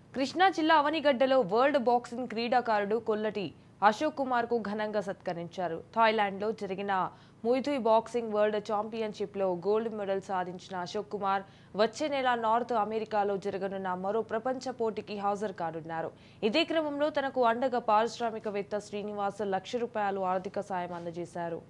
కృష్ణా జిల్లా అవనిగడ్డలో world boxing క్రీడాకారుడు కొల్లటి అశోక్ కుమార్ కు ఘనంగా సత్కరించారు థాయిలాండ్ లో జరిగిన ముయిథుయ్ బాక్సింగ్ వరల్డ్ ఛాంపియన్షిప్ లో గోల్డ్ మెడల్ సాధించిన అశోక్ కుమార్ వచ్చే నెల నార్త్ అమెరికాలో జరగనున్న మరో ప్రపంచ పోటీకి హాజరు కానున్నారు ఇదే క్రమంలో తనకు అండగా పారిశ్రామికవేత్త శ్రీనివాస్ లక్ష రూపాయలు ఆర్థిక సాయం అందజేశారు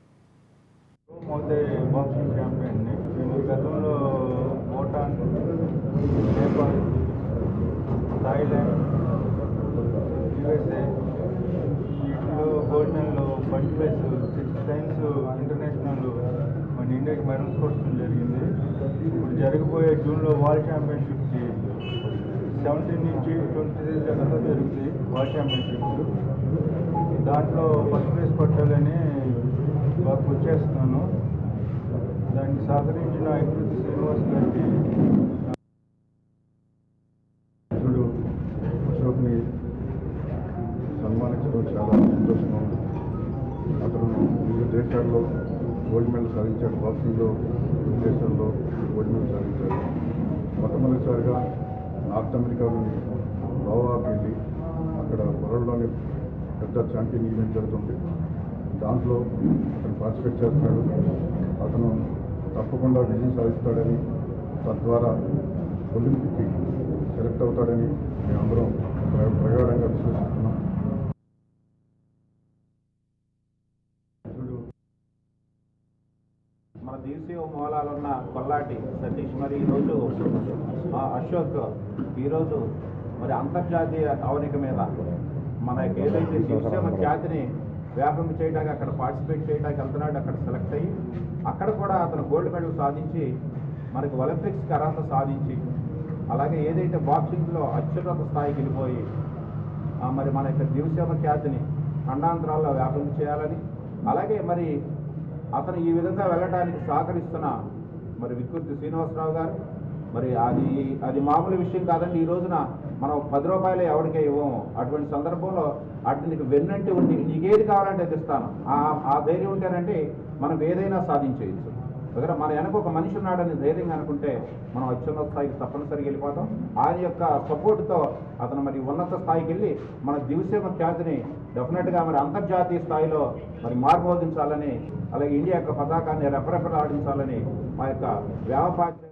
మోదే బాక్సింగ్ ఛాంపియన్ని నేను గతంలో భూటాన్ నేపాల్ థాయిలాండ్ యుఎస్ఏ వీటిలో gold medal first place six times international మన ఇండియాకి మెడల్స్ కొట్టడం జరిగింది ఇప్పుడు జరగబోయే జూన్లో వరల్డ్ ఛాంపియన్షిప్కి సెవెంటీన్ నుంచి ట్వంటీ దాకా జరుగుతుంది వరల్డ్ ఛాంపియన్షిప్స్ దాంట్లో ఫస్ట్ ప్లేస్ కొట్టాలని బాగా వచ్చేస్తున్నాను దానికి సహకరించిన అభివృద్ధి శ్రీనివాస్ గారికి ఇప్పుడు అశోక్ని సన్మానించడం చాలా సంతోషంగా ఉంది అతను వివిధ దేశాల్లో గోల్డ్ మెడల్ సాధించాడు బాక్సింగ్లో వివిధ దేశాల్లో గోల్డ్ మెడల్ సాధించాడు మొట్టమొదటిసారిగా నార్త్ అమెరికాలోని గోవాకి వెళ్ళి అక్కడ వరల్డ్లోని పెద్ద ఛాంపియన్ ఈవెంట్ జరుగుతుంది దాంట్లో అతను పార్టిసిపేట్ చేస్తున్నాడు అతను తప్పకుండా విజయం సాధిస్తాడని తద్వారా ఒలింపిక్కి సెలెక్ట్ అవుతాడని మేమందరం ప్ర- ప్రగాఢంగా విశ్వసిస్తున్నాం మన దేశీయ మూలాలున్న కొల్లాటి సతీష్ మరి ఈరోజు ఆ అశోక్ ఈరోజు మరి అంతర్జాతీయ అవనిక మీద మన యొక్క ఏదైతే దివ్యమ ఖ్యాతిని వ్యాపం చేయడానికి అక్కడ పార్టిసిపేట్ చేయడానికి వెళ్తున్నాడు అక్కడ సెలెక్ట్ అయ్యి అక్కడ కూడా అతను గోల్డ్ మెడల్ సాధించి మనకి ఒలింపిక్స్ అర్హత సాధించి అలాగే ఏదైతే బాక్సింగ్లో అత్యున్నత స్థాయికి వెళ్ళిపోయి ఆ, మరి మన యొక్క దివసేమ ఖ్యాతిని ఖండాంతరాల్లో వ్యాపం చేయాలని అలాగే మరి అతను ఈ విధంగా వెళ్ళడానికి సహకరిస్తున్న మరి వికృతి శ్రీనివాసరావు గారు మరి అది అది మామూలు విషయం కాదండి ఈ రోజున మనం పది రూపాయలు ఎవరికే ఇవ్వము అటువంటి సందర్భంలో అటు నీకు వెన్నంటి ఉండి నీకేది కావాలంటే అది ఇస్తాను ఆ- ఆ ధైర్యం ఉంటేనంటే మనం ఏదైనా సాధించేయచ్చు దగ్గర మన వెనక ఒక మనిషి ఉన్నాడని ధైర్యంగా అనుకుంటే మనం అత్యున్నత స్థాయికి తప్పనిసరిగా వెళ్ళిపోతాం ఆయన యొక్క సపోర్ట్తో అతను మరి ఉన్నత స్థాయికి వెళ్ళి మన దివసేమ ఖ్యాతిని డెఫినెట్గా మరి అంతర్జాతీయ స్థాయిలో మరి మార్మోగించాలని అలాగే ఇండియా యొక్క పతాకాన్ని రెపరెపలాడించాలని మా యొక్క వ్యాపార